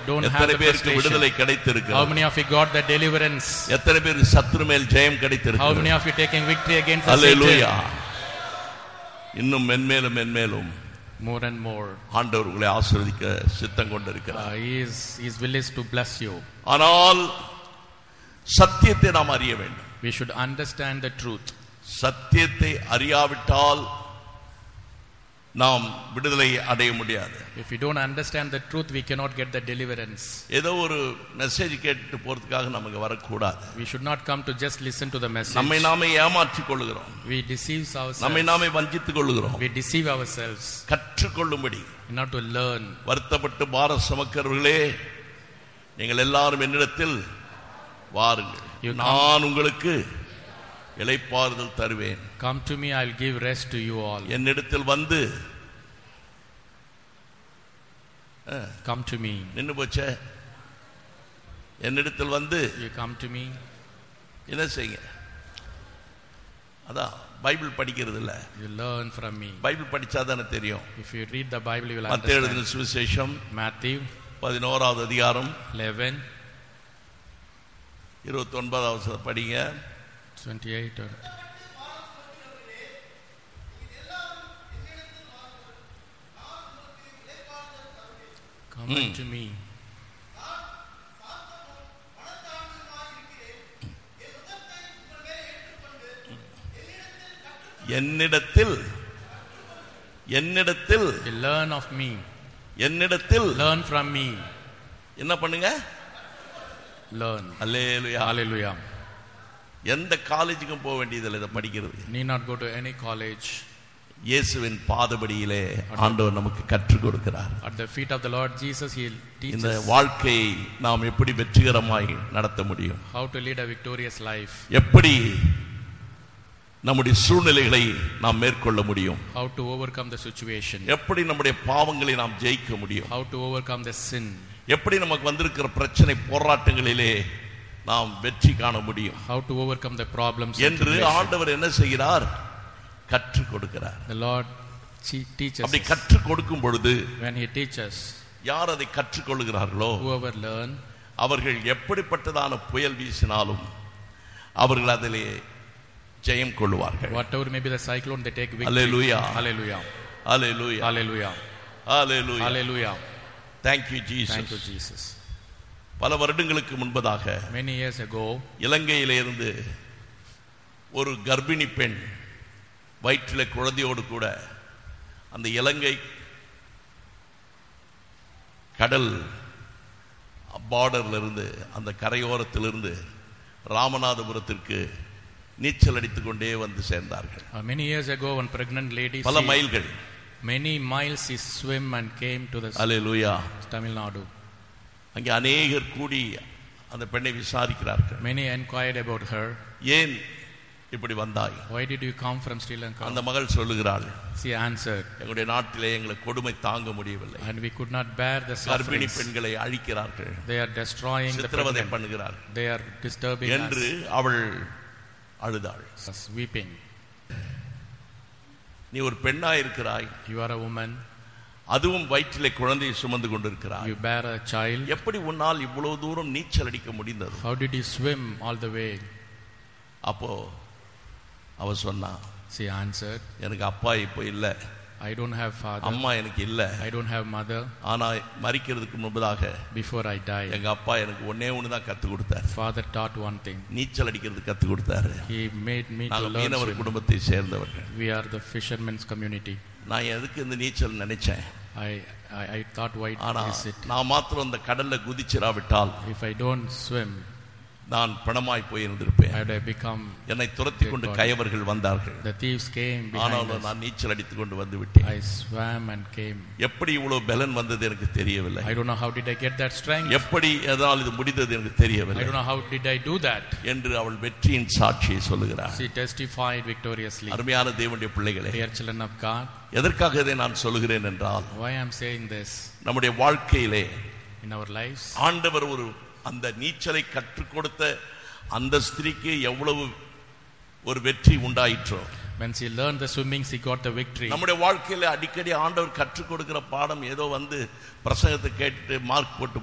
don't have எத்தனை the பேருக்கு frustration? விடுதலை How கிடைத்திருக்கிறது many of you got the deliverance? எத்தனை பேருக்கு சத்துரு மேல் ஜெயம் How கிடைத்திருக்கிறது many of you taking victory against the hallelujah Satan? இன்னும் மென்மேலும் மென்மேலும் More and more. ஆண்டவர் உங்களை ஆசீர்வதிக்க சித்தம் கொண்டிருக்கிறார் Uh, he is he is willing to bless you. ஆனால் சத்தியத்தை நாம் அறிய வேண்டும் We should understand the truth. சத்தியத்தை அறியாவிட்டால் நாம் விடுதலை அடைய முடியாது If we don't understand the truth, we cannot get the deliverance. ஏதோ ஒரு மெசேஜ் கேட்டுட்டு போறதுக்காக நமக்கு வரக்கூடாது We should not come to just listen to the message. நம்மை நாமே ஏமாற்றிக் கொள்ளுகிறோம் We deceive நம்மை ourselves. நாமே வஞ்சித்துக் கொள்ளுகிறோம் We deceive ourselves கற்றுக்கொள்ளும்படி not to learn. வருத்தப்பட்டு பார சுமக்கிறவர்களே நீங்கள் எல்லாரும் என்னிடத்தில் வாருங்கள் You come- நான் உங்களுக்கு இளைப்பாறுதல் தருவேன் Come to me, I'll give rest to you all. என்னிடத்தில் வந்து Come to me. நின்னு போச்சே என்னிடத்தில் வந்து You come to me. என்ன செய்யுங்க அதான் பைபிள் படிக்கிறது இல்ல You learn from me. Bible படிச்சா தானே தெரியும் If you read the Bible, you will மத்திய understand. எழுதின சுவிசேஷம் Matthew பதினோராவது அதிகாரம் 11, இருபத்தி ஒன்பதாவது படிங்க 28. or- Come unto me. என்னிடத்தில் என்னிடத்தில் You learn of me. என்னிடத்தில் Learn from me. என்ன பண்ணுங்க Learn. அல்லேலுயா Hallelujah. எந்த காலேஜுக்கும் போக வேண்டியதில்லை இதை படிக்கிறது Need not go to any college. இயேசுவின் பாதபடியிலே ஆண்டவர் நமக்கு கற்றுக் கொடுக்கிறார் At the feet of the Lord Jesus, He'll teach இந்த us வாழ்க்கையை நாம் எப்படி வெற்றிகரமாய் நடத்த முடியும் how to lead a victorious life, எப்படி நம்முடைய சூழ்நிலைகளை நாம் மேற்கொள்ள முடியும் how to overcome the situation, எப்படி நம்முடைய பாவங்களை நாம் ஜெயிக்க முடியும் how to overcome the sin, எப்படி நமக்கு வந்திருக்கிற பிரச்சனை போராட்டங்களிலே நாம் வெற்றி காண முடியும் how to overcome the problems. and என்று tribulation. ஆண்டவர் என்ன செய்கிறார் கற்றுக் கொடுக்கிறார் The Lord te- teaches அப்படி us. கற்றுக் கொடுக்கும் பொழுது When He teaches, யார் அதை கற்றுக்கொள்கிறார்களோ whoever learn, அவர்கள் எப்படிப்பட்டதான புயல் வீசினாலும் அவர்கள் அதிலே ஜெயம் கொள்வார்கள் whatever may be the cyclone, they take victory. Hallelujah. Hallelujah. Hallelujah. Hallelujah. Hallelujah. Hallelujah. Thank you Thank you, Jesus. Jesus. பல வருடங்களுக்கு முன்பதாக Many years ago, இலங்கையிலே இருந்து ஒரு கர்ப்பிணி பெண் வயிற்றிலே குழந்தையோடு கூட அந்த இலங்கை கடல் பார்டர்ல இருந்து அந்த கரையோரத்திலிருந்து ராமநாதபுரத்திற்கு நீச்சல் அடித்துக் கொண்டே வந்து சேர்ந்தார்கள் uh, many years ago, one pregnant lady, பல she- மைல்கள் many miles she swim and came to the hallelujah Tamil Nadu. அங்கே அநேகர் கூடி அந்த பெண்ணை விசாரிக்கிறார்கள் Many inquired about her. ஏன் இப்படி வந்தாய் Why did you come from Sri அந்த Lanka? மகள் சொல்லுகிறாள் She answered, எங்களுடைய நாட்டிலே எங்களுக்கு கொடுமை தாங்க முடியவில்லை and we could not bear the கர்ப்பிணி sufferings. பெண்களை அழிக்கிறார்கள் They are destroying the சித்திரவதை pregnant. பண்ணுகிறார்கள் They are disturbing என்று அவள் அழுதாள் us, us, weeping. நீ ஒரு பெண்ணா இருக்கிறாய் You are a woman. அதுவும் வயிற்றிலே குழந்தையை சுமந்து கொண்டிருக்கிறாய் You bear a child. எப்படி உன்னால் இவ்வளவு தூரம் நீச்சல் அடிக்க முடிந்தது How did you swim all the way? அப்போ அவ சொன்னா She answered, எனக்கு அப்பா இப்போ இல்ல I don't have father. அம்மா எனக்கு இல்ல I don't have mother. ஆனா மறிக்கிறதுக்கு முன்பதாக Before I die, எங்க அப்பா எனக்கு ஒன்னே ஒண்ணு தான் கத்து கொடுத்தாரு father taught one thing. நீச்சல் அடிக்கிறது கத்து கொடுத்தாரு He made me to நாங்க learn மீனவர் swimming. குடும்பத்தை சேர்ந்தவர்கள் We are the fishermen's community. நான் எதுக்கு இந்த நீச்சல் நினைச்சேன் I, I, I thought, why ஆனா is it? நான் மாத்திரம் அந்த கடல்ல குதிச்சிராவிட்டால் If I don't swim, நான் பணமாய் போயிருந்திருப்பேன் I would have become. என்னை துரத்தி கொண்டு கயவர்கள் வந்தார்கள் The thieves came behind ஆனாலும் us. நான் நீச்சல் அடித்துக் கொண்டு வந்து விட்டேன் I swam and came. எப்படி இவ்வளவு பலன் வந்தது எனக்கு தெரியவில்லை I don't know how did I get that strength. எப்படி எதனால் இது முடிந்தது எனக்கு I தெரியவில்லை don't know how did I do that. என்று அவள் வெற்றியின் சாட்சியை சொல்லுகிறார் She testified victoriously. அருமையான தேவனுடைய பிள்ளைகளே Dear children of God, எதற்காக இதை நான் சொல்லுகிறேன் என்றால் why I'm saying this நம்முடைய வாழ்க்கையிலே in our lives, ஆண்டவர் ஒரு அந்த நீச்சலை கற்றுக் கொடுத்த அந்த ஸ்திரீக்கு எவ்வளவு ஒரு வெற்றி உண்டாயிற்றோ when she learned the swimming, she got the victory. நம்முடைய வாழ்க்கையில அடிக்கடி ஆண்டவர் கற்றுக் கொடுக்கிற பாடம் ஏதோ வந்து பிரசங்கத்தை கேட்டுட்டு மார்க் போட்டு